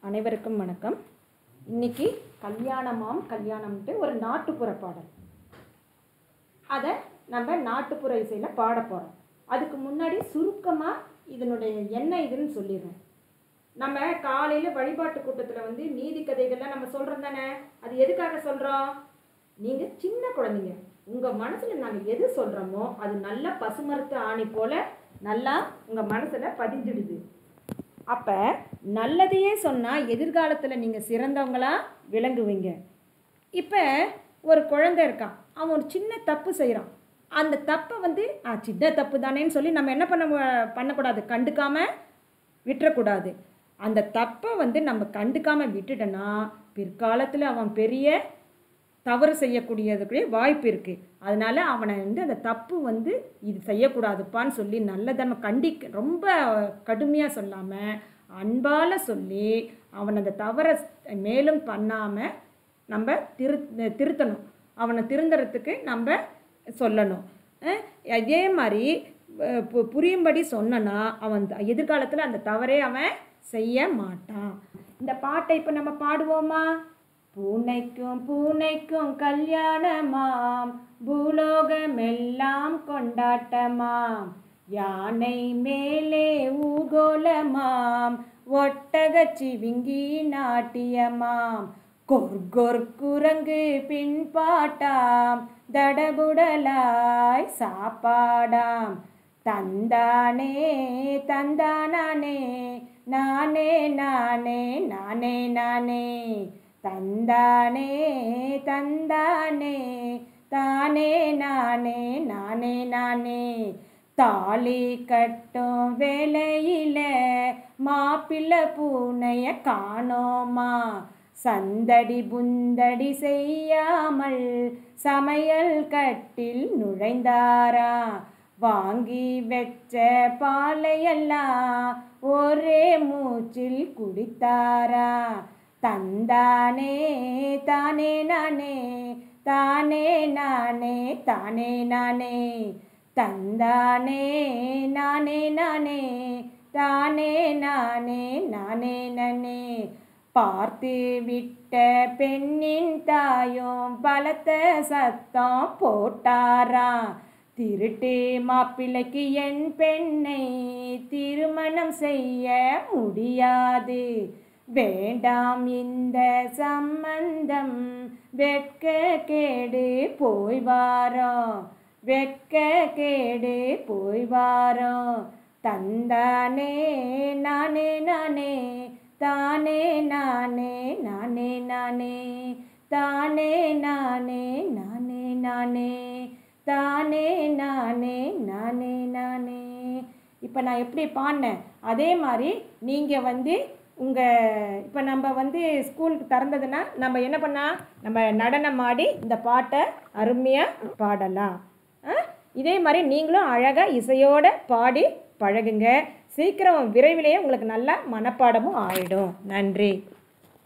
அனைவருக்கும் வணக்கம் இன்னைக்கு கல்யாணமாம் கல்யாணம்ன்ட்டு ஒரு நாட்டுப்புற பாடல் அதை நம்ம நாட்டுப்புற இசையில் பாட போகிறோம் அதுக்கு முன்னாடி சுருக்கமாக இதனுடைய என்ன இதுன்னு சொல்லிடுறேன் நம்ம காலையில் வழிபாட்டு கூட்டத்தில் வந்து நீதி கதைகள்லாம் நம்ம சொல்கிறோம் தானே அது எதுக்காக சொல்கிறோம் நீங்கள் சின்ன குழந்தைங்க உங்கள் மனசில் நாங்கள் எது சொல்கிறோமோ அது நல்லா பசுமரத்து ஆணி போல் நல்லா உங்கள் மனசில் பதிஞ்சிடுது அப்போ நல்லதையே சொன்னால் எதிர்காலத்தில் நீங்கள் சிறந்தவங்களா விளங்குவீங்க இப்போ ஒரு குழந்தை இருக்கான் அவன் ஒரு சின்ன தப்பு செய்கிறான் அந்த தப்பை வந்து ஆ சின்ன தப்பு தானேன்னு சொல்லி நம்ம என்ன பண்ண மு- பண்ணக்கூடாது கண்டுக்காமல் விட்டுறக்கூடாது அந்த தப்பை வந்து நம்ம கண்டுக்காமல் விட்டுட்டோன்னா பிற்காலத்தில் அவன் பெரிய தவறு செய்யக்கூடியதுக்குரிய வாய்ப்பு இருக்குது அதனால் அவனை வந்து அந்த தப்பு வந்து இது செய்யக்கூடாதுப்பான்னு சொல்லி நல்லதன்மை கண்டிக்க ரொம்ப கடுமையாக சொல்லாமல் அன்பால் சொல்லி அவன் அந்த தவறை மேலும் பண்ணாமல் நம்ம திரு திருத்தணும் அவனை திருந்துறதுக்கு நம்ம சொல்லணும் அஹ் அதே மாதிரி அஹ் பு- புரியும்படி சொன்னனா அவன் த- எதிர்காலத்தில் அந்த தவறே அவன் செய்ய மாட்டான் இந்த பாட்டை இப்போ நம்ம பாடுவோமா பூனைக்கும் பூனைக்கும் கல்யாணமாம் பூலோகமெல்லாம் கொண்டாட்டமாம் யானை மேலே ஊகோலமாம் ஒட்டகச் சிவிங்கி நாட்டியமாம் கொர்கொர் குரங்கு பின்பாட்டாம் தடபுடலாய் சாப்பாடாம் தந்தானே தந்தானே நானே நானே நானே நானே தந்தானே தந்தானே தானே நானே நானே நானே தாலி கட்டும் வேலையில மாப்பிள்ளை பூனைய காணோமா சந்தடி புந்தடி செய்யாமல் சமையல் கட்டில் நுழைந்தாரா வாங்கி வச்ச பாலையெல்லாம் ஒரே மூச்சில் குடித்தாரா தந்தானே தானே நானே தானே நானே தானே நானே தந்தானே நானே நானே தானே நானே நானே நானே பார்த்து விட்ட பெண்ணின் தாயும் பலத்த சத்தம் போட்டாராம் திருட்டு மாப்பிள்ளைக்கு என் பெண்ணை திருமணம் செய்ய முடியாது வேண்டாம் இந்த சம்பந்தம் வெட்க கேடு போய் வாரோம் வெட்க கேடு போய் வாரோம் தந்தானே நானே நானே தானே நானே நானே நானே தானே நானே நானே நானே தானே நானே நானே நானே இப்போ நான் எப்படி பாடினேன் அதே மாதிரி நீங்கள் வந்து உங்கள் இப்போ நம்ம வந்து ஸ்கூலுக்கு திறந்ததுன்னா நம்ம என்ன பண்ணால் நம்ம நடனம் ஆடி இந்த பாட்டை அருமையாக பாடலாம் ஆ? இதே மாதிரி நீங்களும் அழகாக இசையோட பாடி பழகுங்க சீக்கிரம் விரைவிலேயே உங்களுக்கு நல்ல மனப்பாடமும் ஆயிடும் நன்றி